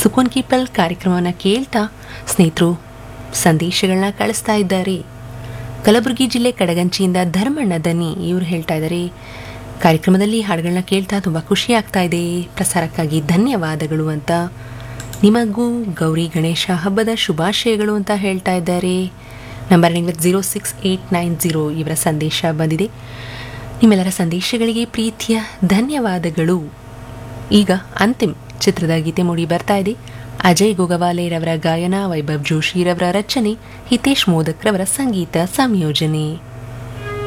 ಸುಕೋನ್ ಕೀಪಲ್ ಕಾರ್ಯಕ್ರಮವನ್ನು ಕೇಳ್ತಾ ಸ್ನೇಹಿತರು ಸಂದೇಶಗಳನ್ನ ಕಳಿಸ್ತಾ ಇದ್ದಾರೆ ಕಲಬುರಗಿ ಜಿಲ್ಲೆ ಕಡಗಂಚಿಯಿಂದ ಧರ್ಮಣ್ಣ ದನಿ ಇವರು ಹೇಳ್ತಾ ಇದ್ದಾರೆ ಕಾರ್ಯಕ್ರಮದಲ್ಲಿ ಹಾಡುಗಳನ್ನ ಕೇಳ್ತಾ ತುಂಬ ಖುಷಿ ಆಗ್ತಾ ಇದೆ ಪ್ರಸಾರಕ್ಕಾಗಿ ಧನ್ಯವಾದಗಳು ಅಂತ ನಿಮಗೂ ಗೌರಿ ಗಣೇಶ ಹಬ್ಬದ ಶುಭಾಶಯಗಳು ಅಂತ ಹೇಳ್ತಾ ಇದ್ದಾರೆ ನಂಬರ್ ನಿಮಗೆ zero six eight nine zero ಇವರ ಸಂದೇಶ ಬಂದಿದೆ ನಿಮ್ಮೆಲ್ಲರ ಸಂದೇಶಗಳಿಗೆ ಪ್ರೀತಿಯ ಧನ್ಯವಾದಗಳು ಈಗ ಅಂತಿಮ್ ಚಿತ್ರದ ಗೀತೆ ಮೂಡಿ ಬರ್ತಾ ಇದೆ ಅಜಯ್ ಗೋಗವಾಲೆರವರ ಗಾಯನ ವೈಭವ್ ಜೋಶಿರವರ ರಚನೆ ಹಿತೇಶ್ ಮೋದಕ್ರವರ ಸಂಗೀತ ಸಂಯೋಜನೆ